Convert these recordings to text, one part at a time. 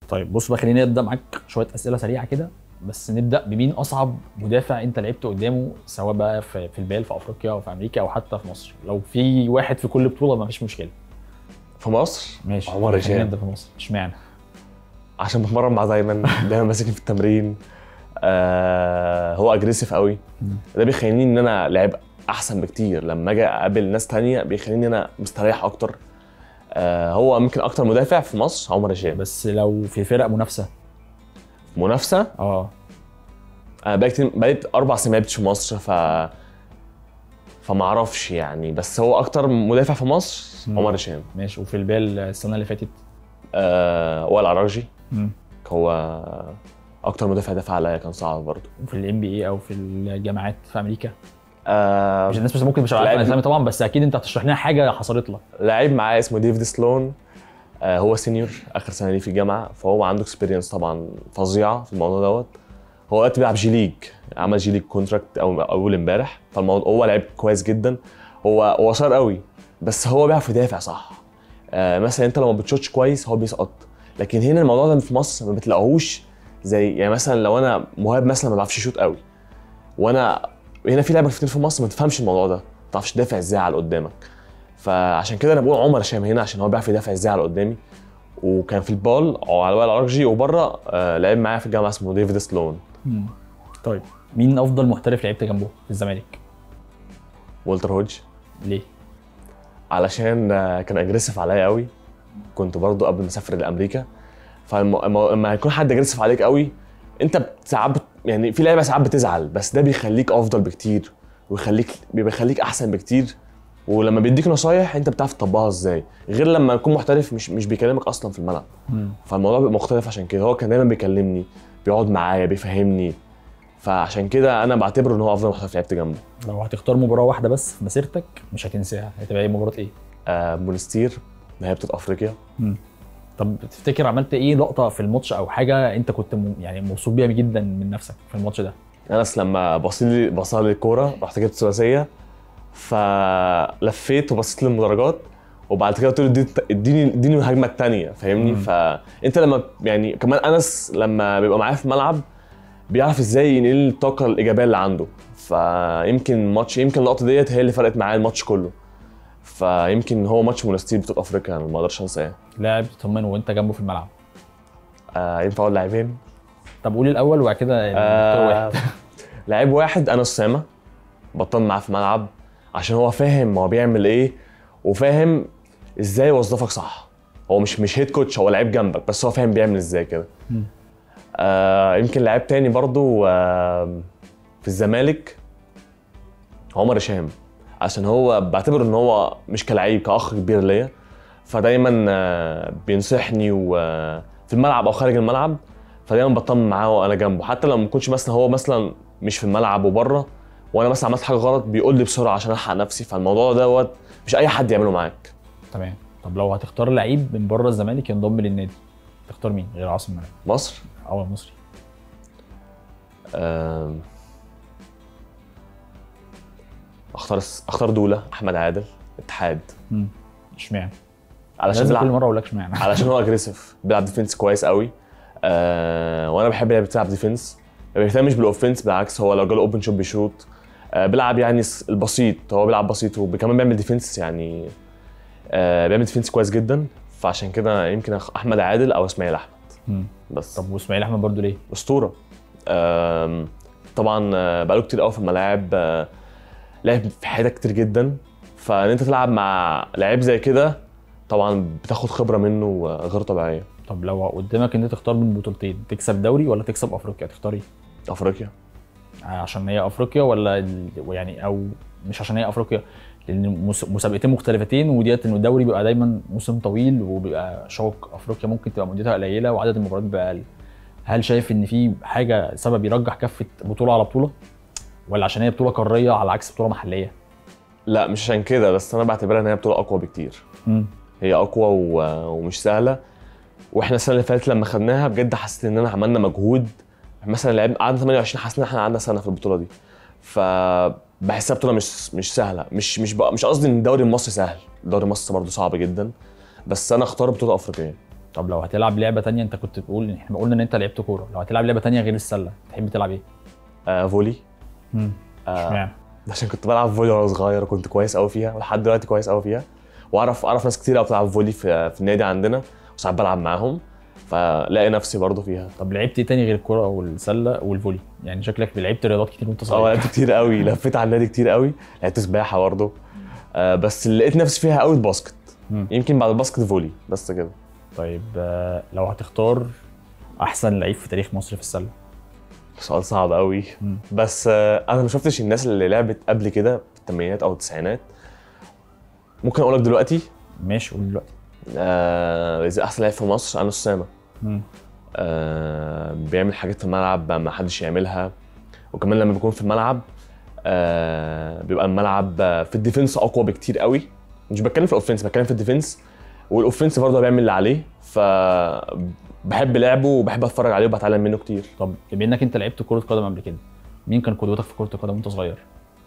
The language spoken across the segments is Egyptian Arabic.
طيب بص بقى خلينا نبدا معاك شويه اسئله سريعه كده بس نبدا بمين اصعب مدافع انت لعبت قدامه سواء بقى في, في البال في افريقيا او في امريكا او حتى في مصر لو في واحد في كل بطوله ما فيش مشكله في مصر ماشي عمر خلينا هشام. نبدا في مصر اشمعنى عشان بتمرن مع دايما دايما ماسكني في التمرين آه هو اجريسيف قوي مم. ده بيخليني ان انا لعيب احسن بكتير لما اجي اقابل ناس تانية بيخليني انا مستريح اكتر آه هو ممكن اكتر مدافع في مصر عمر هشام بس لو في فرق منافسه منافسه اه انا بقالي كتير بقالي اربع سنين ما لعبتش في مصر ف فما اعرفش يعني بس هو اكتر مدافع في مصر مم. عمر هشام ماشي وفي البال السنه اللي فاتت آه وائل عراجي مم. هو اكتر مدافع دافع عليا كان صعب برضه وفي الام بي اي او في الجامعات في امريكا آه مش الناس مش ممكن مش عارفه لعيب- الاسامي طبعا بس اكيد انت هتشرح لنا حاجه حصلت لك لعيب معاه اسمه ديفيد سلون آه هو سينيور اخر سنه ليه في الجامعه فهو عنده اكسبيرينس طبعا فظيعه في الموضوع دوت هو دلوقتي بيلعب جي ليج عمل جي ليج كونتراكت او اول امبارح فالموضوع هو لعيب كويس جدا هو هو قصير قوي بس هو بيعرف يدافع صح آه مثلا انت لو ما بتشوتش كويس هو بيسقط لكن هنا الموضوع ده في مصر ما بتلاقوهوش زي يعني مثلا لو انا مهاب مثلا ما بعرفش يشوط قوي وانا هنا في لعيبه كتير في مصر ما تفهمش الموضوع ده ما تعرفش تدافع ازاي على اللي قدامك فعشان كده انا بقول عمر هشام هنا عشان هو بيعرف يدافع ازاي على قدامي وكان في البال او على وائل الارجي وبره آه لعب معايا في الجامعه اسمه ديفيد سلون مم. طيب مين افضل محترف لعبت جنبه في الزمالك والتر هوج ليه علشان آه، كان اجريسيف عليا قوي كنت برضو قبل ما اسافر لامريكا فلما يكون حد اجريسيف عليك قوي انت بت- ساعات بت- يعني في لعيبه ساعات بتزعل بس ده بيخليك افضل بكتير ويخليك بيخليك احسن بكتير ولما بيديك نصايح انت بتعرف تطبقها ازاي غير لما يكون محترف مش مش بيكلمك اصلا في الملعب مم. فالموضوع بيبقى مختلف عشان كده هو كان دايما بيكلمني بيقعد معايا بيفهمني فعشان كده انا بعتبره ان هو افضل محترف لعبت جنبه لو هتختار مباراه واحده بس في مسيرتك مش هتنساها هتبقى ايه مباراه ايه آه مونستير نهائي بطوله افريقيا طب تفتكر عملت ايه لقطه في الماتش او حاجه انت كنت م... يعني مبسوط بيها جدا من نفسك في الماتش ده انس لما بصيت لي بصى لي الكوره رحت جبت ثلاثيه فلفيت وبصيت للمدرجات وبعد كده قلت له اديني اديني اديني الهجمه الثانيه فاهمني مم. فانت لما يعني كمان انس لما بيبقى معايا في الملعب بيعرف ازاي ينقل لي الطاقه الايجابيه اللي عنده فيمكن الماتش يمكن اللقطه ديت هي اللي فرقت معايا الماتش كله فيمكن هو ماتش مونستير بطوله افريقيا انا ما اقدرش انساه لاعب تطمنه وانت جنبه في الملعب آه ينفع اقول لاعبين طب قول الاول وبعد كده نختار آه واحد لعيب واحد انا اسامه بطمن معاه في الملعب عشان هو فاهم هو بيعمل ايه وفاهم ازاي يوظفك صح هو مش مش هيد كوتش هو لعيب جنبك بس هو فاهم بيعمل ازاي كده مم. آه يمكن لعيب تاني برضو آه في الزمالك عمر هشام عشان هو بعتبر ان هو مش كلاعب كاخ كبير ليا فدايما آه بينصحني وفي الملعب او خارج الملعب فدايما بطمن معاه وانا جنبه حتى لو ما كنتش مثلا هو مثلا مش في الملعب وبره وانا مثلا عملت حاجه غلط بيقول لي بسرعه عشان الحق نفسي فالموضوع دوت مش اي حد يعمله معاك تمام طب لو هتختار لعيب من بره الزمالك ينضم للنادي تختار مين غير عاصم منعم مصر او المصري آم، اختار اختار دوله احمد عادل اتحاد مم. اشمعنى علشان لازم كل بيلعب مره اقول لك اشمعنى علشان هو اجريسيف بيلعب ديفنس كويس قوي آه وانا بحب اللي بتلعب ديفنس ما بيهتمش بالاوفنس بالعكس هو لو جاله اوبن شوت بيشوط آه بيلعب يعني س- البسيط هو بيلعب بسيط وكمان بيعمل ديفنس يعني آه بيعمل ديفنس كويس جدا فعشان كده يمكن أخ- احمد عادل او اسماعيل احمد مم. بس طب واسماعيل احمد برضو ليه؟ اسطوره آم، طبعا آه، بقاله كتير قوي في الملاعب آه، لعب في حياتك كتير جدا فان انت تلعب مع لعيب زي كده طبعا بتاخد خبره منه آه، غير طبيعيه طب لو قدامك ان انت تختار من بطولتين تكسب دوري ولا تكسب افريقيا تختار ايه؟ افريقيا عشان هي افريقيا ولا ال- يعني او مش عشان هي افريقيا لان مس- مسابقتين مختلفتين وديت انه الدوري بيبقى دايما موسم طويل وبيبقى شوق افريقيا ممكن تبقى مدتها قليله وعدد المباريات بيبقى اقل هل شايف ان في حاجه سبب يرجح كفه بطوله على بطوله ولا عشان هي بطوله قاريه على عكس بطوله محليه لا مش عشان كده بس انا بعتبرها ان هي بطوله اقوى بكتير امم هي اقوى و... ومش سهله واحنا السنه اللي فاتت لما خدناها بجد حسيت اننا عملنا مجهود مثلا لعبنا قعدنا 28 حاسس ان احنا قعدنا سنه في البطوله دي فبحسها بطوله مش مش سهله مش مش بقى مش قصدي ان الدوري المصري سهل الدوري المصري برضه صعب جدا بس انا اختار بطوله افريقيه طب لو هتلعب لعبه تانية انت كنت بتقول احنا قلنا ان انت لعبت كوره لو هتلعب لعبه تانية غير السله تحب تلعب ايه؟ آه فولي امم آه اشمعنى؟ عشان كنت بلعب فولي وانا صغير وكنت كويس قوي فيها ولحد دلوقتي كويس قوي فيها واعرف اعرف ناس كتير قوي بتلعب فولي في, في النادي عندنا وساعات بلعب معاهم فلاقي نفسي برضه فيها طب لعبت ايه تاني غير الكوره والسله والفولي؟ يعني شكلك لعبت رياضات كتير وانت اه صغير لعبت كتير قوي لفيت على النادي كتير قوي لعبت سباحه برضه آه بس اللي لقيت نفسي فيها قوي الباسكت مم. يمكن بعد الباسكت فولي بس كده طيب آه، لو هتختار احسن لعيب في تاريخ مصر في السله سؤال صعب قوي مم. بس آه انا ما شفتش الناس اللي لعبت قبل كده في الثمانينات او التسعينات ممكن اقول لك دلوقتي ماشي قول دلوقتي آه اذا احسن لعيب في مصر انا اسامه مم. آه بيعمل حاجات في الملعب ما حدش يعملها وكمان لما بيكون في الملعب آه بيبقى الملعب آه، في الديفنس اقوى بكتير قوي مش بتكلم في الاوفنس بتكلم في الديفنس والاوفنس برضه بيعمل اللي عليه ف بحب لعبه وبحب اتفرج عليه وبتعلم منه كتير طب بما انك انت لعبت كره قدم قبل كده مين كان قدوتك في كره القدم وانت صغير؟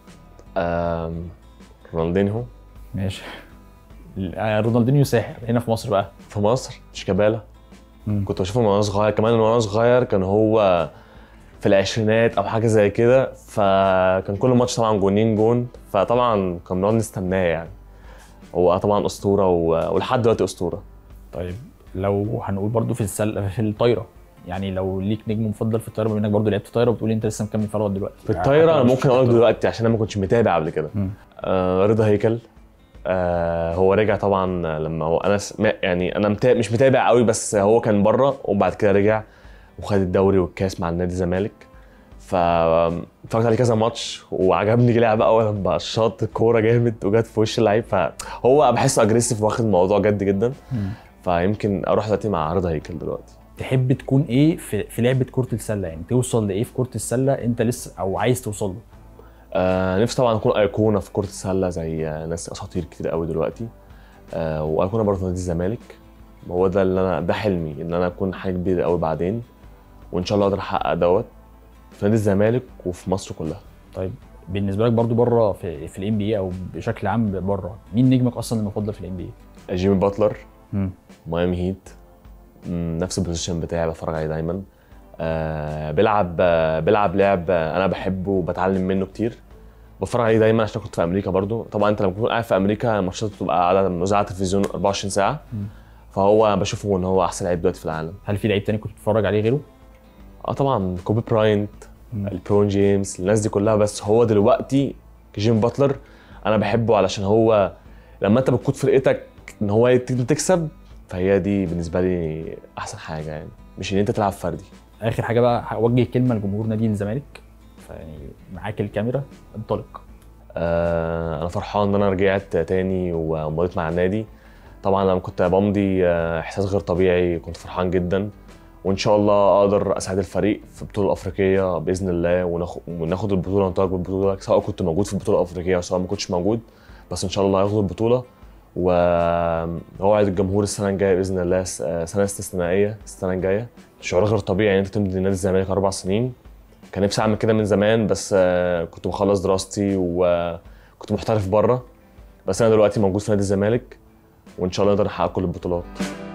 آم، رونالدينهو ماشي آه، رونالدينيو ساحر هنا في مصر بقى في مصر شيكابالا مم. كنت بشوفه وانا صغير كمان وانا صغير كان هو في العشرينات او حاجه زي كده فكان كل ماتش طبعا جونين جون فطبعا كنا بنقعد نستناه يعني هو طبعا اسطوره و- ولحد دلوقتي اسطوره طيب لو هنقول برضو في السل في الطايره يعني لو ليك نجم مفضل في الطايره بما انك برضو لعبت طايره وبتقول انت لسه مكمل فيها لغايه دلوقتي في الطايره انا حتى لو ممكن مش اقول لك طايرة. دلوقتي عشان انا ما كنتش متابع قبل كده مم. آه رضا هيكل آه هو رجع طبعا لما هو انا س... ما- يعني انا متابع مش متابع قوي بس هو كان بره وبعد كده رجع وخد الدوري والكاس مع النادي الزمالك فاتفرجت عليه كذا ماتش وعجبني لعبه اول لما شاط الكوره جامد وجت في وش اللعيب فهو بحسه اجريسيف واخد الموضوع جد جدا مم. فيمكن اروح دلوقتي مع رضا هيكل دلوقتي تحب تكون ايه في, في لعبه كره السله يعني توصل لايه في كره السله انت لسه او عايز توصل له آه نفسي طبعا اكون ايقونه في كره السله زي آه، ناس اساطير كتير قوي دلوقتي آه وايقونه برضه في نادي الزمالك هو ده اللي انا ده حلمي ان انا اكون حاجه كبيره قوي بعدين وان شاء الله اقدر احقق دوت في نادي الزمالك وفي مصر كلها طيب بالنسبه لك برضو بره في في الام بي او بشكل عام بره مين نجمك اصلا المفضل في الام بي جيمي باتلر اي ميامي هيت مم، نفس البوزيشن بتاعي بتفرج عليه دايما آه بيلعب آه بيلعب لعب آه، انا بحبه وبتعلم منه كتير بتفرج عليه دايما عشان كنت في امريكا برضو طبعا انت لما تكون قاعد في امريكا الماتشات بتبقى قاعده موزعه على التلفزيون 24 ساعه مم. فهو بشوفه ان هو احسن لعيب دلوقتي في العالم هل في لعيب تاني كنت بتتفرج عليه غيره؟ اه طبعا كوبي براينت مم. البرون جيمس الناس دي كلها بس هو دلوقتي جيم باتلر انا بحبه علشان هو لما انت بتقود فرقتك ان هو يت- تكسب فهي دي بالنسبه لي احسن حاجه يعني مش ان انت تلعب فردي اخر حاجه بقى هوجه كلمه لجمهور نادي الزمالك فيعني معاك الكاميرا انطلق آه انا فرحان ان انا رجعت تاني ومضيت مع النادي طبعا لما كنت بمضي آه، احساس غير طبيعي كنت فرحان جدا وان شاء الله اقدر اساعد الفريق في البطوله الافريقيه باذن الله وناخد وناخد البطوله وننطلق بالبطوله سواء كنت موجود في البطوله الافريقيه او سواء ما كنتش موجود بس ان شاء الله هياخدوا البطوله واوعد الجمهور السنه الجايه باذن الله س- آه، سنه استثنائيه السنه الجايه شعور غير طبيعي ان انت تمضي نادي الزمالك اربع سنين كان نفسي اعمل كده من زمان بس آه، كنت بخلص دراستي وكنت محترف بره بس انا دلوقتي موجود في نادي الزمالك وان شاء الله نقدر نحقق كل البطولات